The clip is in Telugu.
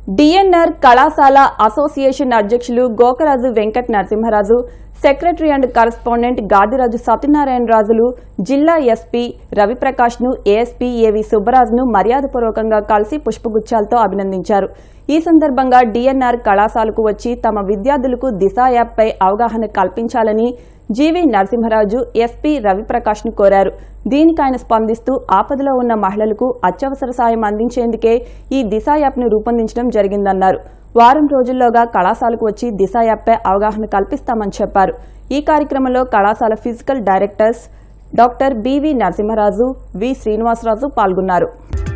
డిఎన్ఆర్ కళాశాల అసోసియేషన్ అధ్యక్షులు Gokaraju Venkat Narasimharaju secretary and correspondent Gadiraju Satyanarayana రాజులు జిల్లా ఎస్పీ రవిప్రకాష్ ను ఏఎస్పీ ఏవి సుబ్బరాజును మర్యాదపూర్వకంగా కలిసి పుష్పగుచ్చాలతో అభినందించారు ఈ సందర్భంగా డిఎన్ఆర్ కళాశాలకు వచ్చి తమ విద్యార్థులకు దిశ యాప్పై అవగాహన కల్పించాలని జీవి నరసింహరాజు ఎస్పీ రవిప్రకాష్ ను కోరారు దీనికి ఆయన స్పందిస్తూ ఆపదలో ఉన్న మహిళలకు అత్యవసర సాయం అందించేందుకే ఈ దిశ యాప్ను రూపొందించడం జరిగిందన్నారు వారం రోజుల్లోగా కళాశాలకు వచ్చి దిశ యాప్పై అవగాహన కల్పిస్తామని చెప్పారు ఈ కార్యక్రమంలో కళాశాల physical directors doctor BV Narasimharaju V Srinivasaraju పాల్గొన్నారు